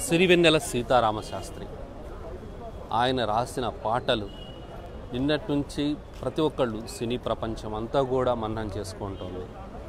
సిరివెన్నెల సీతారామశాస్త్రి ఆయన రాసిన పాటలు నిన్నటి నుంచి ప్రతి ఒక్కళ్ళు సినీ ప్రపంచం అంతా కూడా మన్నం చేసుకుంటుంది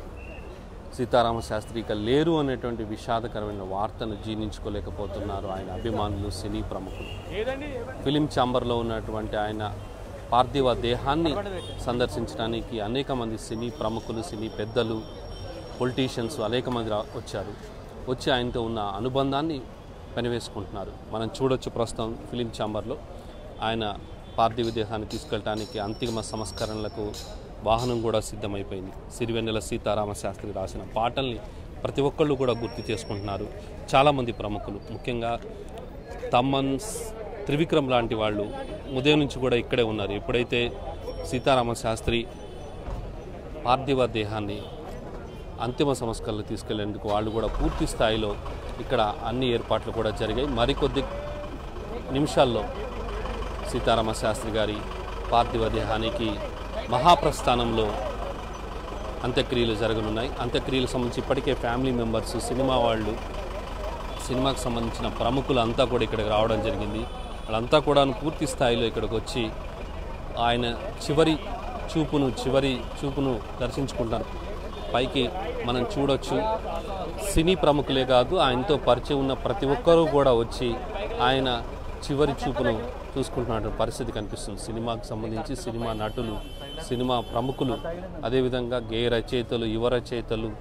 సీతారామ శాస్త్రి ఇక లేరు అనేటువంటి విషాదకరమైన వార్తను జీర్ణించుకోలేకపోతున్నారు ఆయన అభిమానులు సినీ ప్రముఖులు ఫిలిం ఛాంబర్లో ఉన్నటువంటి ఆయన పార్థివ దేహాన్ని సందర్శించడానికి అనేక మంది సినీ ప్రముఖులు సినీ పెద్దలు పొలిటీషియన్స్ అనేక మంది రా- వచ్చారు వచ్చి ఆయనతో ఉన్న అనుబంధాన్ని పెనవేసుకుంటున్నారు మనం చూడొచ్చు ప్రస్తుతం ఫిలిం ఛాంబర్లో ఆయన పార్థివ దేహాన్ని తీసుకెళ్ళడానికి అంతిమ సంస్కరణలకు వాహనం కూడా సిద్ధమైపోయింది సిరివెన్నెల సీతారామ శాస్త్రి రాసిన పాటల్ని ప్రతి ఒక్కళ్ళు కూడా గుర్తు చేసుకుంటున్నారు చాలామంది ప్రముఖులు ముఖ్యంగా తమ్మన్ త్రివిక్రమ్ లాంటి వాళ్ళు ఉదయం నుంచి కూడా ఇక్కడే ఉన్నారు ఎప్పుడైతే సీతారామ శాస్త్రి పార్థివ దేహాన్ని అంతిమ సంస్కరణలు తీసుకెళ్లేందుకు వాళ్ళు కూడా పూర్తి స్థాయిలో ఇక్కడ అన్ని ఏర్పాట్లు కూడా జరిగాయి మరికొద్ది నిమిషాల్లో సీతారామ శాస్త్రి గారి పార్థివ దేహానికి మహాప్రస్థానంలో అంత్యక్రియలు జరగనున్నాయి అంత్యక్రియలకు సంబంధించి ఇప్పటికే ఫ్యామిలీ మెంబర్స్ సినిమా వాళ్ళు సినిమాకి సంబంధించిన ప్రముఖులు అంతా కూడా ఇక్కడికి రావడం జరిగింది వాళ్ళంతా కూడా పూర్తి స్థాయిలో ఇక్కడికి వచ్చి ఆయన చివరి చూపును చివరి చూపును దర్శించుకుంటారు పైకి మనం చూడొచ్చు సినీ ప్రముఖులే కాదు ఆయనతో పరిచయం ఉన్న ప్రతి ఒక్కరూ కూడా వచ్చి ఆయన చివరి చూపును చూసుకుంటున్న పరిస్థితి కనిపిస్తుంది సినిమాకు సంబంధించి సినిమా నటులు సినిమా ప్రముఖులు అదేవిధంగా గేయ రచయితలు యువ రచయితలు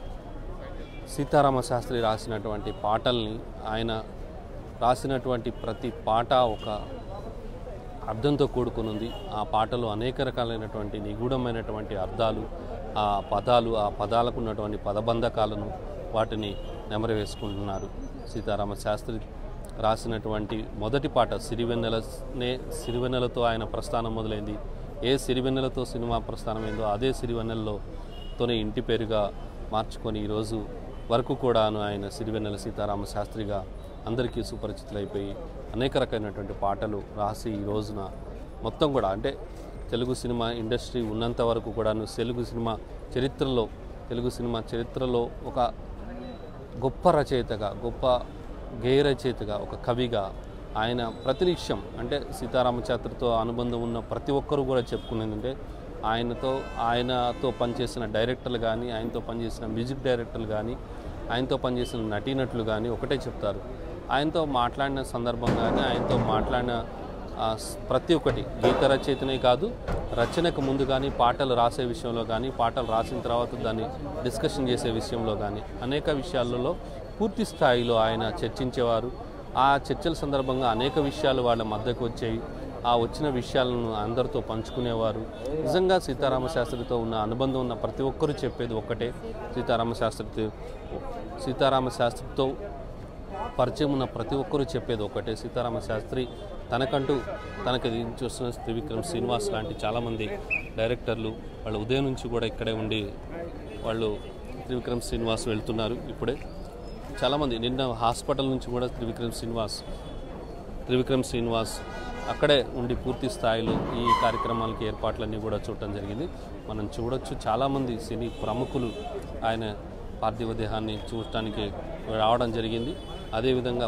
సీతారామ శాస్త్రి రాసినటువంటి పాటల్ని ఆయన రాసినటువంటి ప్రతి పాట ఒక అర్థంతో కూడుకునుంది ఆ పాటలో అనేక రకాలైనటువంటి నిగూఢమైనటువంటి అర్థాలు ఆ పదాలు ఆ పదాలకు ఉన్నటువంటి పదబంధకాలను వాటిని నెమరవేసుకుంటున్నారు సీతారామ శాస్త్రి రాసినటువంటి మొదటి పాట సిరివెన్నెలనే సిరివెన్నెలతో ఆయన ప్రస్థానం మొదలైంది ఏ సిరివెన్నెలతో సినిమా ప్రస్థానమైందో అదే సిరివెన్నెలతోనే ఇంటి పేరుగా మార్చుకొని ఈరోజు వరకు కూడాను ఆయన సిరివెన్నెల సీతారామ శాస్త్రిగా అందరికీ సుపరిచితులైపోయి అనేక రకమైనటువంటి పాటలు రాసి ఈ రోజున మొత్తం కూడా అంటే తెలుగు సినిమా ఇండస్ట్రీ ఉన్నంత వరకు కూడాను తెలుగు సినిమా చరిత్రలో తెలుగు సినిమా చరిత్రలో ఒక గొప్ప రచయితగా గొప్ప గేయ రచయితగా ఒక కవిగా ఆయన ప్రతినిత్యం అంటే సీతారామచాత్రితో అనుబంధం ఉన్న ప్రతి ఒక్కరూ కూడా చెప్పుకునేది అంటే ఆయనతో ఆయనతో పనిచేసిన డైరెక్టర్లు కానీ ఆయనతో పనిచేసిన మ్యూజిక్ డైరెక్టర్లు కానీ ఆయనతో పనిచేసిన నటీనటులు కానీ ఒకటే చెప్తారు ఆయనతో మాట్లాడిన సందర్భం కానీ ఆయనతో మాట్లాడిన ఆ, స్- ప్రతి ఒక్కటి గీత రచయితనే కాదు రచనకు ముందు కానీ పాటలు రాసే విషయంలో కానీ పాటలు రాసిన తర్వాత దాన్ని డిస్కషన్ చేసే విషయంలో కానీ అనేక విషయాలలో పూర్తి స్థాయిలో ఆయన చర్చించేవారు ఆ చర్చల సందర్భంగా అనేక విషయాలు వాళ్ళ మధ్యకు వచ్చాయి ఆ వచ్చిన విషయాలను అందరితో పంచుకునేవారు నిజంగా సీతారామ శాస్త్రితో ఉన్న అనుబంధం ఉన్న ప్రతి ఒక్కరూ చెప్పేది ఒక్కటే సీతారామ శాస్త్రితో సీతారామ శాస్త్రితో పరిచయం ఉన్న ప్రతి ఒక్కరూ చెప్పేది ఒకటే సీతారామ శాస్త్రి తనకంటూ తనకి చూస్తున్న త్రివిక్రమ్ శ్రీనివాస్ లాంటి చాలామంది డైరెక్టర్లు వాళ్ళు ఉదయం నుంచి కూడా ఇక్కడే ఉండి వాళ్ళు త్రివిక్రమ్ శ్రీనివాస్ వెళ్తున్నారు ఇప్పుడే చాలామంది నిన్న హాస్పిటల్ నుంచి కూడా త్రివిక్రమ్ శ్రీనివాస్ త్రివిక్రమ్ శ్రీనివాస్ అక్కడే ఉండి పూర్తి స్థాయిలో ఈ కార్యక్రమాలకి ఏర్పాట్లన్నీ కూడా చూడటం జరిగింది మనం చూడొచ్చు చాలామంది సినీ ప్రముఖులు ఆయన పార్థివ దేహాన్ని చూడటానికి రావడం జరిగింది అదేవిధంగా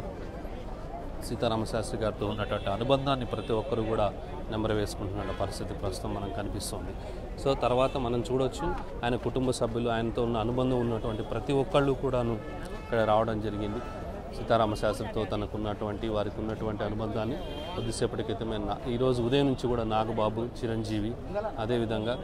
సీతారామ శాస్త్రి గారితో ఉన్నటువంటి అనుబంధాన్ని ప్రతి ఒక్కరు కూడా నెంబర్ వేసుకుంటున్న పరిస్థితి ప్రస్తుతం మనం కనిపిస్తుంది సో తర్వాత మనం చూడొచ్చు ఆయన కుటుంబ సభ్యులు ఆయనతో ఉన్న అనుబంధం ఉన్నటువంటి ప్రతి ఒక్కళ్ళు కూడాను ఇక్కడ రావడం జరిగింది సీతారామ శాస్త్రితో తనకు ఉన్నటువంటి వారికి ఉన్నటువంటి అనుబంధాన్ని కొద్దిసేపటి క్రితమే నా- ఈరోజు ఉదయం నుంచి కూడా నాగబాబు చిరంజీవి అదేవిధంగా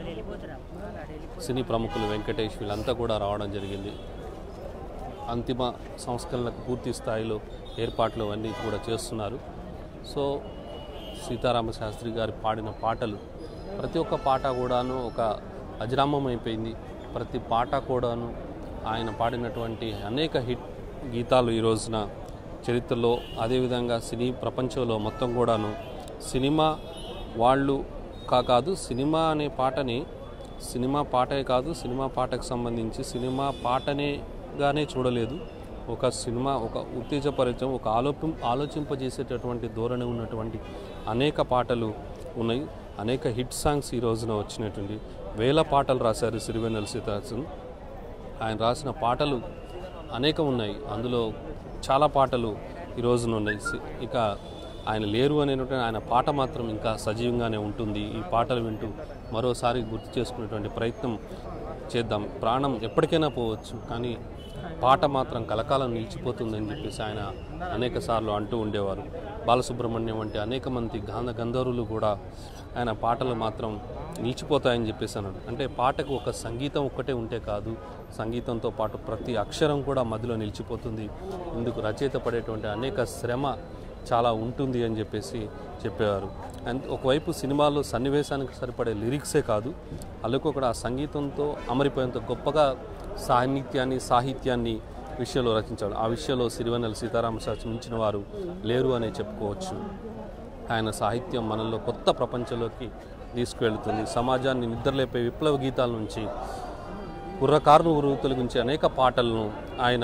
సినీ ప్రముఖులు వెంకటేష్ వీళ్ళంతా కూడా రావడం జరిగింది అంతిమ సంస్కరణలకు పూర్తి స్థాయిలో ఏర్పాట్లు అన్నీ కూడా చేస్తున్నారు సో సీతారామ శాస్త్రి గారి పాడిన పాటలు ప్రతి ఒక్క పాట కూడాను ఒక అజరామం అయిపోయింది ప్రతి పాట కూడాను ఆయన పాడినటువంటి అనేక హిట్ గీతాలు ఈ రోజున చరిత్రలో అదేవిధంగా సినీ ప్రపంచంలో మొత్తం కూడాను సినిమా వాళ్ళు కా కాదు సినిమా అనే పాటని సినిమా పాటే కాదు సినిమా పాటకు సంబంధించి సినిమా పాటనేగానే చూడలేదు ఒక సినిమా ఒక ఉత్తేజపరిచయం ఒక ఆలోపి ఆలోచింపజేసేటటువంటి ధోరణి ఉన్నటువంటి అనేక పాటలు ఉన్నాయి అనేక హిట్ సాంగ్స్ ఈ రోజున వచ్చినటువంటి వేల పాటలు రాశారు సిరివెన్నెల సీతారామన్ ఆయన రాసిన పాటలు అనేకం ఉన్నాయి అందులో చాలా పాటలు ఈ రోజున ఉన్నాయి సి- ఇక ఆయన లేరు అనేటువంటి ఆయన పాట మాత్రం ఇంకా సజీవంగానే ఉంటుంది ఈ పాటలు వింటూ మరోసారి గుర్తు చేసుకునేటువంటి ప్రయత్నం చేద్దాం ప్రాణం ఎప్పటికైనా పోవచ్చు కానీ పాట మాత్రం కలకాలం నిలిచిపోతుందని చెప్పేసి ఆయన అనేక సార్లు అంటూ ఉండేవారు బాలసుబ్రహ్మణ్యం వంటి అనేక మంది గాన గంధర్వులు కూడా ఆయన పాటలు మాత్రం నిలిచిపోతాయని చెప్పేసి అన్నాడు అంటే పాటకు ఒక సంగీతం ఒక్కటే ఉంటే కాదు సంగీతంతో పాటు ప్రతి అక్షరం కూడా మధ్యలో నిలిచిపోతుంది ఇందుకు రచయిత పడేటువంటి అనేక శ్రమ చాలా ఉంటుంది అని చెప్పేసి చెప్పేవారు అండ్ ఒకవైపు సినిమాలో సన్నివేశానికి సరిపడే లిరిక్సే కాదు అల్లుకు కూడా ఆ సంగీతంతో అమరిపోయేంత గొప్పగా సాహిత్యాన్ని సాహిత్యాన్ని విషయంలో రచించాడు ఆ విషయంలో సిరివెన్నెల సీతారామ శాస్త్రి మించిన వారు లేరు అనే చెప్పుకోవచ్చు ఆయన సాహిత్యం మనలో కొత్త ప్రపంచంలోకి తీసుకువెళుతుంది సమాజాన్ని నిద్రలేపే విప్లవ గీతాల నుంచి కుర్రకారును ఉరువు తొలగించే అనేక పాటలను ఆయన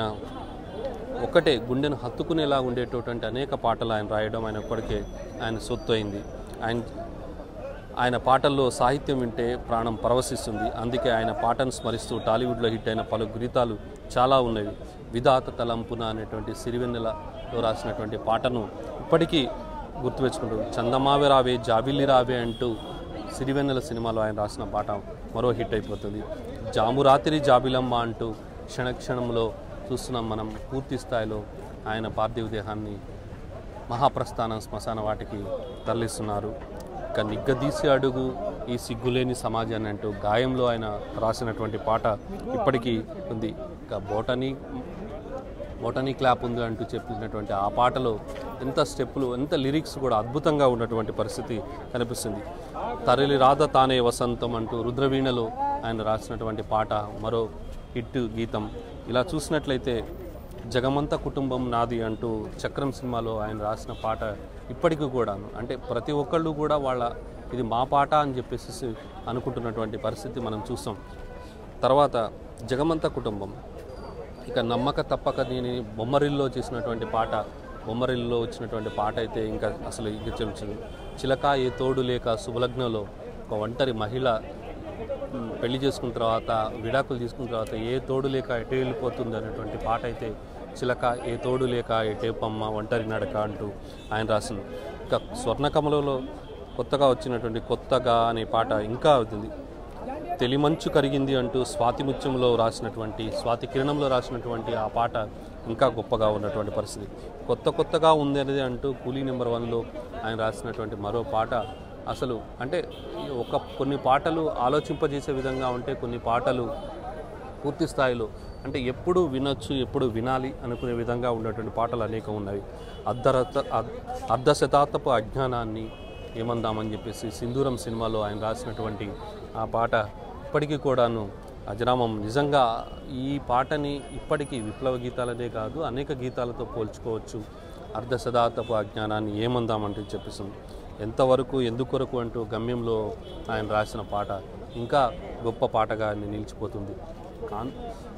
ఒకటే గుండెను హత్తుకునేలా ఉండేటటువంటి అనేక పాటలు ఆయన రాయడం ఆయన ఒక్కడికే ఆయన సొత్తు అయింది ఆయన ఆయన పాటల్లో సాహిత్యం వింటే ప్రాణం పరవశిస్తుంది అందుకే ఆయన పాటను స్మరిస్తూ టాలీవుడ్లో హిట్ అయిన పలు గీతాలు చాలా ఉన్నవి విధాత తలంపున అనేటువంటి సిరివెన్నెలలో రాసినటువంటి పాటను ఇప్పటికీ గుర్తుపెచ్చుకుంటూ చందమావే రావే జాబిల్లి రావే అంటూ సిరివెన్నెల సినిమాలో ఆయన రాసిన పాట మరో హిట్ అయిపోతుంది జామురాతిరి జాబిలమ్మ అంటూ క్షణక్షణంలో చూస్తున్నాం మనం పూర్తి స్థాయిలో ఆయన పార్థివ దేహాన్ని మహాప్రస్థానం శ్మశాన వాటికి తరలిస్తున్నారు ఇక నిగ్గదీసి అడుగు ఈ సిగ్గులేని సమాజాన్ని అంటూ గాయంలో ఆయన రాసినటువంటి పాట ఇప్పటికీ ఉంది ఇక బోటనీ బోటనీ క్లాప్ ఉంది అంటూ చెప్పినటువంటి ఆ పాటలో ఎంత స్టెప్పులు ఎంత లిరిక్స్ కూడా అద్భుతంగా ఉన్నటువంటి పరిస్థితి కనిపిస్తుంది తరలి రాధ తానే వసంతం అంటూ రుద్రవీణలో ఆయన రాసినటువంటి పాట మరో హిట్ గీతం ఇలా చూసినట్లయితే జగమంత కుటుంబం నాది అంటూ చక్రం సినిమాలో ఆయన రాసిన పాట ఇప్పటికీ కూడాను అంటే ప్రతి ఒక్కళ్ళు కూడా వాళ్ళ ఇది మా పాట అని చెప్పేసి అనుకుంటున్నటువంటి పరిస్థితి మనం చూస్తాం తర్వాత జగమంత కుటుంబం ఇక నమ్మక తప్పక నేను బొమ్మరిల్లో చేసినటువంటి పాట బొమ్మరిల్లో వచ్చినటువంటి పాట అయితే ఇంకా అసలు ఇంకా చెల్చుంది చిలక ఏ తోడు లేక శుభలగ్నంలో ఒక ఒంటరి మహిళ ఉమ్, పెళ్లి చేసుకున్న తర్వాత విడాకులు తీసుకున్న తర్వాత ఏ తోడు లేక ఎటు వెళ్ళిపోతుంది అనేటువంటి పాట అయితే చిలక ఏ తోడు లేక ఎటేపమ్మ ఒంటరి నడక అంటూ ఆయన రాసింది ఇంకా స్వర్ణకమలలో కొత్తగా వచ్చినటువంటి కొత్తగా అనే పాట ఇంకా అవుతుంది తెలిమంచు కరిగింది అంటూ స్వాతి ముత్యంలో రాసినటువంటి స్వాతి కిరణంలో రాసినటువంటి ఆ పాట ఇంకా గొప్పగా ఉన్నటువంటి పరిస్థితి కొత్త కొత్తగా ఉంది అనేది అంటూ కూలీ నెంబర్ వన్లో ఆయన రాసినటువంటి మరో పాట అసలు అంటే ఈ ఒక కొన్ని పాటలు ఆలోచింపజేసే విధంగా ఉంటే కొన్ని పాటలు పూర్తి స్థాయిలో అంటే ఎప్పుడు వినొచ్చు ఎప్పుడు వినాలి అనుకునే విధంగా ఉన్నటువంటి పాటలు అనేకం ఉన్నవి అర్ధరత అర్ధ- అర్ధ శతాబ్దపు అజ్ఞానాన్ని ఏమందామని చెప్పేసి సింధూరం సినిమాలో ఆయన రాసినటువంటి ఆ పాట ఇప్పటికీ కూడాను అజరామం నిజంగా ఈ పాటని ఇప్పటికీ విప్లవ గీతాలనే కాదు అనేక గీతాలతో పోల్చుకోవచ్చు అర్ధ శతాబ్దపు అజ్ఞానాన్ని ఏమందామంటే చెప్పేసింది ఎంతవరకు ఎందుకొరకు అంటూ గమ్యంలో ఆయన రాసిన పాట ఇంకా గొప్ప పాటగా ఆయన నిలిచిపోతుంది కాన్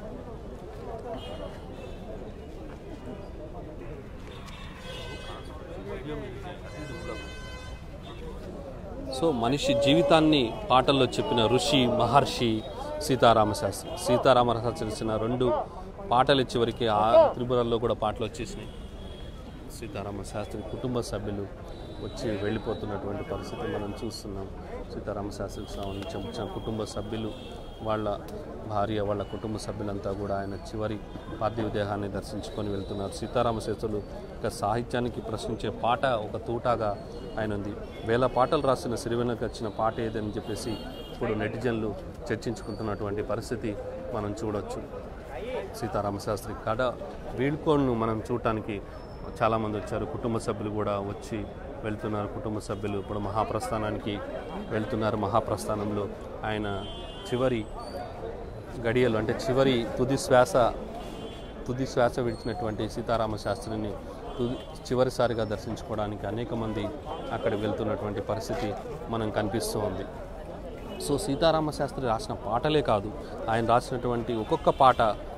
సో మనిషి జీవితాన్ని పాటల్లో చెప్పిన ఋషి మహర్షి సీతారామ శాస్త్రి సీతారామ శాస్త్రి ఇచ్చిన రెండు పాటలు చివరికి ఆ త్రిపురల్లో కూడా పాటలు వచ్చేసినాయి సీతారామ శాస్త్రి కుటుంబ సభ్యులు వచ్చి వెళ్ళిపోతున్నటువంటి పరిస్థితి మనం చూస్తున్నాం సీతారామ శాస్త్రికి సంబంధించి వచ్చిన కుటుంబ సభ్యులు వాళ్ళ భార్య వాళ్ళ కుటుంబ సభ్యులంతా కూడా ఆయన చివరి పార్థివ దేహాన్ని దర్శించుకొని వెళ్తున్నారు సీతారామ శాస్త్రులు ఒక సాహిత్యానికి ప్రశ్నించే పాట ఒక తూటాగా ఆయన ఉంది వేల పాటలు రాసిన సిరివెనకు వచ్చిన పాట ఏదని చెప్పేసి ఇప్పుడు నెటిజన్లు చర్చించుకుంటున్నటువంటి పరిస్థితి మనం చూడొచ్చు సీతారామ శాస్త్రి కడ వీడ్కోడ్ను మనం చూడటానికి చాలామంది వచ్చారు కుటుంబ సభ్యులు కూడా వచ్చి వెళ్తున్నారు కుటుంబ సభ్యులు ఇప్పుడు మహాప్రస్థానానికి వెళ్తున్నారు మహాప్రస్థానంలో ఆయన చివరి గడియలు అంటే చివరి తుది శ్వాస తుది శ్వాస విడిచినటువంటి సీతారామ శాస్త్రిని తుది చివరిసారిగా దర్శించుకోవడానికి అనేక మంది అక్కడికి వెళ్తున్నటువంటి పరిస్థితి మనం కనిపిస్తూ ఉంది సో సీతారామ శాస్త్రి రాసిన పాటలే కాదు ఆయన రాసినటువంటి ఒక్కొక్క పాట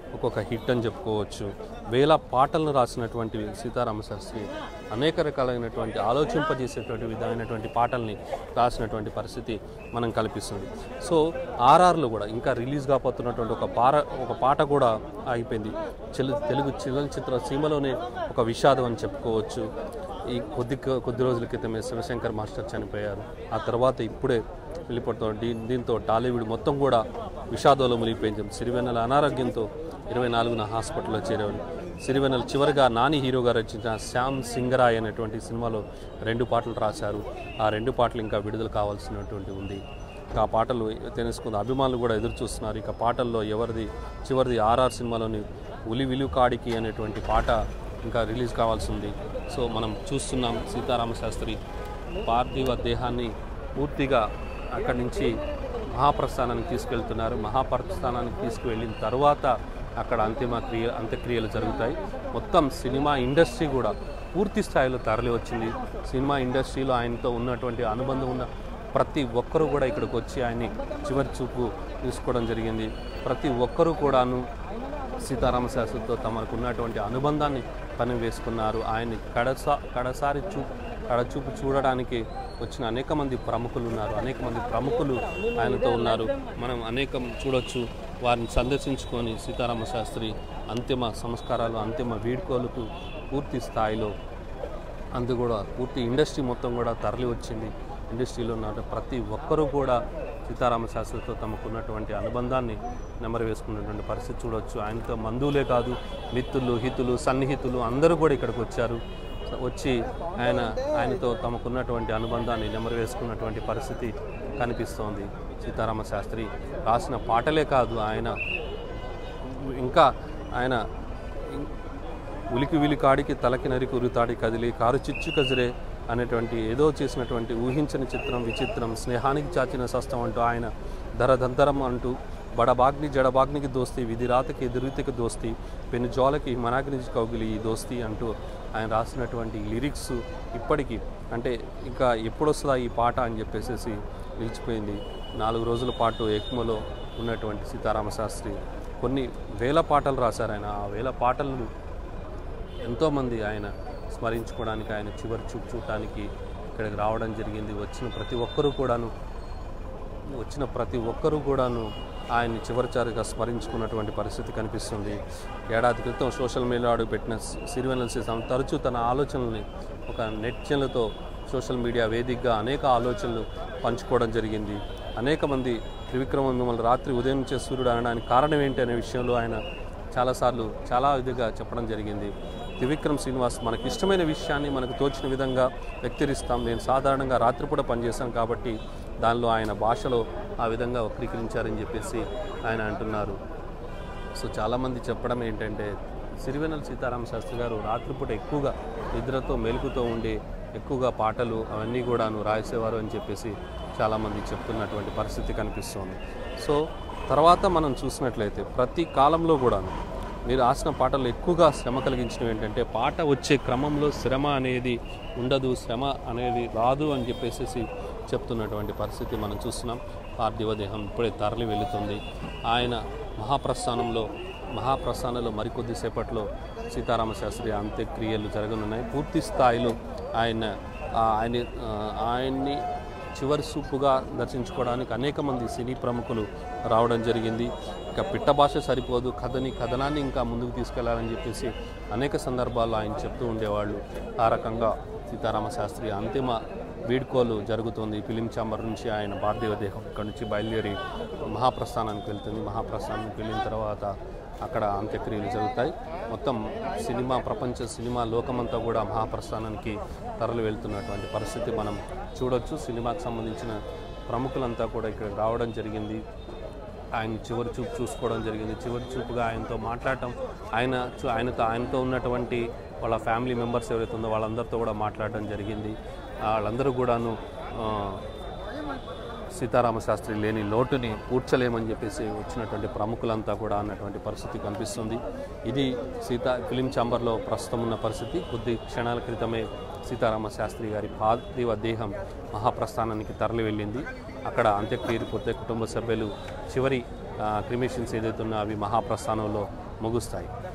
ఒక్కొక్క హిట్ అని చెప్పుకోవచ్చు వేల పాటలను రాసినటువంటి సీతారామ శాస్త్రి అనేక రకాలైనటువంటి ఆలోచింపజేసేటువంటి విధమైనటువంటి పాటల్ని రాసినటువంటి పరిస్థితి మనం కల్పిస్తుంది సో ఆర్ఆర్లో కూడా ఇంకా రిలీజ్ కాబోతున్నటువంటి ఒక పార ఒక పాట కూడా అయిపోయింది చెలు తెలుగు చలనచిత్ర సీమలోనే ఒక విషాదం అని చెప్పుకోవచ్చు ఈ కొద్ది కొద్ది రోజుల క్రితమే శివశంకర్ మాస్టర్ చనిపోయారు ఆ తర్వాత ఇప్పుడే వెళ్ళిపోతాం దీ దీంతో టాలీవుడ్ మొత్తం కూడా విషాదంలో మునిగిపోయింది సిరివెన్నెల అనారోగ్యంతో ఇరవై నాలుగున హాస్పిటల్లో చేరేవారు సిరివెన్నెల చివరిగా నాని హీరోగా రచించిన శ్యామ్ సింగరాయ్ అనేటువంటి సినిమాలో రెండు పాటలు రాశారు ఆ రెండు పాటలు ఇంకా విడుదల కావాల్సినటువంటి ఉంది ఇంకా ఆ పాటలు తెలుసుకుంది అభిమానులు కూడా ఎదురు చూస్తున్నారు ఇక పాటల్లో ఎవరిది చివరిది ఆర్ఆర్ సినిమాలోని ఉలి విలుకాడికి అనేటువంటి పాట ఇంకా రిలీజ్ కావాల్సి ఉంది సో మనం చూస్తున్నాం సీతారామ శాస్త్రి పార్థివ దేహాన్ని పూర్తిగా అక్కడి నుంచి మహాప్రస్థానానికి తీసుకెళ్తున్నారు మహాప్రస్థానానికి తీసుకువెళ్ళిన తర్వాత అక్కడ అంతిమ క్రియ అంత్యక్రియలు జరుగుతాయి మొత్తం సినిమా ఇండస్ట్రీ కూడా పూర్తి స్థాయిలో తరలి వచ్చింది సినిమా ఇండస్ట్రీలో ఆయనతో ఉన్నటువంటి అనుబంధం ఉన్న ప్రతి ఒక్కరూ కూడా ఇక్కడికి వచ్చి ఆయన్ని చివరి చూపు తీసుకోవడం జరిగింది ప్రతి ఒక్కరూ కూడాను సీతారామ శాస్త్రితో తమకు ఉన్నటువంటి అనుబంధాన్ని పని వేసుకున్నారు ఆయన్ని కడసా కడసారి చూ కడచూపు చూడడానికి వచ్చిన అనేక మంది ప్రముఖులు ఉన్నారు అనేక మంది ప్రముఖులు ఆయనతో ఉన్నారు మనం అనేకం చూడొచ్చు వారిని సందర్శించుకొని సీతారామ శాస్త్రి అంతిమ సంస్కారాలు అంతిమ వీడ్కోలుకు పూర్తి స్థాయిలో అందు కూడా పూర్తి ఇండస్ట్రీ మొత్తం కూడా తరలి వచ్చింది ఇండస్ట్రీలో ఉన్న ప్రతి ఒక్కరూ కూడా సీతారామ శాస్త్రితో తమకున్నటువంటి అనుబంధాన్ని నెమరు వేసుకున్నటువంటి పరిస్థితి చూడొచ్చు ఆయనతో బంధువులే కాదు మిత్రులు హితులు సన్నిహితులు అందరూ కూడా ఇక్కడికి వచ్చారు వచ్చి ఆయన ఆయనతో తమకున్నటువంటి అనుబంధాన్ని నెమరు వేసుకున్నటువంటి పరిస్థితి కనిపిస్తోంది సీతారామ శాస్త్రి రాసిన పాటలే కాదు ఆయన ఇంకా ఆయన ఉలికి విలికాడికి తలకి నరికి ఉరుతాడి కదిలి కారు చిచ్చు కజిరే అనేటువంటి ఏదో చేసినటువంటి ఊహించని చిత్రం విచిత్రం స్నేహానికి చాచిన సస్తం అంటూ ఆయన ధరధంతరం అంటూ బడబాగ్ని జడబాగ్నికి దోస్తి విధిరాతకి ఎదురుతికి దోస్తి పెనుజోలకి మనాగ్ని కౌగిలి ఈ దోస్తి అంటూ ఆయన రాసినటువంటి లిరిక్స్ ఇప్పటికీ అంటే ఇంకా ఎప్పుడు వస్తుందా ఈ పాట అని చెప్పేసి నిలిచిపోయింది నాలుగు రోజుల పాటు ఎక్మలో ఉన్నటువంటి సీతారామ శాస్త్రి కొన్ని వేల పాటలు రాశారు ఆయన ఆ వేల పాటలను ఎంతోమంది ఆయన స్మరించుకోవడానికి ఆయన చివరి చూపు చూడటానికి ఇక్కడికి రావడం జరిగింది వచ్చిన ప్రతి ఒక్కరూ కూడాను వచ్చిన ప్రతి ఒక్కరూ కూడాను ఆయన్ని చివరిచారిగా స్మరించుకున్నటువంటి పరిస్థితి కనిపిస్తుంది ఏడాది క్రితం సోషల్ మీడియా పెట్టిన సిరివెన్నెల సీతం తరచూ తన ఆలోచనల్ని ఒక నెట్జన్లతో సోషల్ మీడియా వేదికగా అనేక ఆలోచనలు పంచుకోవడం జరిగింది అనేక మంది త్రివిక్రమ మిమ్మల్ని రాత్రి ఉదయం నుంచే సూర్యుడు అనడానికి కారణం ఏంటి అనే విషయంలో ఆయన చాలాసార్లు చాలా విధిగా చెప్పడం జరిగింది త్రివిక్రమ్ శ్రీనివాస్ మనకి ఇష్టమైన విషయాన్ని మనకు తోచిన విధంగా వ్యక్తరిస్తాం నేను సాధారణంగా రాత్రిపూట పనిచేశాను కాబట్టి దానిలో ఆయన భాషలో ఆ విధంగా వక్రీకరించారని చెప్పేసి ఆయన అంటున్నారు సో చాలామంది చెప్పడం ఏంటంటే సిరివెన్నెల సీతారామ శాస్త్రి గారు రాత్రిపూట ఎక్కువగా నిద్రతో మెలుకుతో ఉండి ఎక్కువగా పాటలు అవన్నీ కూడాను రాసేవారు అని చెప్పేసి చాలామంది చెప్తున్నటువంటి పరిస్థితి కనిపిస్తోంది సో తర్వాత మనం చూసినట్లయితే ప్రతి కాలంలో కూడాను మీరు రాసిన పాటలు ఎక్కువగా శ్రమ కలిగించినవి ఏంటంటే పాట వచ్చే క్రమంలో శ్రమ అనేది ఉండదు శ్రమ అనేది రాదు అని చెప్పేసి చెప్తున్నటువంటి పరిస్థితి మనం చూస్తున్నాం పార్థివ దేహం ఇప్పుడే తరలి వెళుతుంది ఆయన మహాప్రస్థానంలో మహాప్రస్థానంలో మరికొద్ది సేపట్లో సీతారామ శాస్త్రి అంత్యక్రియలు జరగనున్నాయి పూర్తి స్థాయిలో ఆయన ఆ, ఆయన ఆ, ఆయన్ని చివరి సూపుగా దర్శించుకోవడానికి అనేక మంది సినీ ప్రముఖులు రావడం జరిగింది ఇక పిట్ట భాష సరిపోదు కథని కథనాన్ని ఇంకా ముందుకు తీసుకెళ్లాలని చెప్పేసి అనేక సందర్భాల్లో ఆయన చెప్తూ ఉండేవాళ్ళు ఆ రకంగా సీతారామ శాస్త్రి అంతిమ వీడ్కోలు జరుగుతుంది ఫిలిం ఛాంబర్ నుంచి ఆయన పార్థివ దేహం ఇక్కడ నుంచి బయలుదేరి మహాప్రస్థానానికి వెళ్తుంది మహాప్రస్థానానికి వెళ్ళిన తర్వాత అక్కడ అంత్యక్రియలు జరుగుతాయి మొత్తం సినిమా ప్రపంచ సినిమా లోకమంతా కూడా మహాప్రస్థానానికి తరలి వెళ్తున్నటువంటి పరిస్థితి మనం చూడొచ్చు సినిమాకి సంబంధించిన ప్రముఖులంతా కూడా ఇక్కడ రావడం జరిగింది ఆయన చివరి చూపు చూసుకోవడం జరిగింది చివరి చూపుగా ఆయనతో మాట్లాడటం ఆయన చు- ఆయనతో ఆయనతో ఉన్నటువంటి వాళ్ళ ఫ్యామిలీ మెంబర్స్ ఎవరైతే ఉందో వాళ్ళందరితో కూడా మాట్లాడటం జరిగింది ఆ వాళ్ళందరూ కూడాను ఆ, సీతారామ శాస్త్రి లేని లోటుని పూడ్చలేమని చెప్పేసి వచ్చినటువంటి ప్రముఖులంతా కూడా అన్నటువంటి పరిస్థితి కనిపిస్తుంది ఇది సీతా ఫిలిం ఛాంబర్లో ప్రస్తుతం ఉన్న పరిస్థితి కొద్ది క్షణాల క్రితమే సీతారామ శాస్త్రి గారి పార్థివ దేహం మహాప్రస్థానానికి తరలి వెళ్ళింది అక్కడ అంత్యక్రియలు పూర్తి కుటుంబ సభ్యులు చివరి క్రిమేషన్స్ ఏదైతే ఉన్నా అవి మహాప్రస్థానంలో ముగుస్తాయి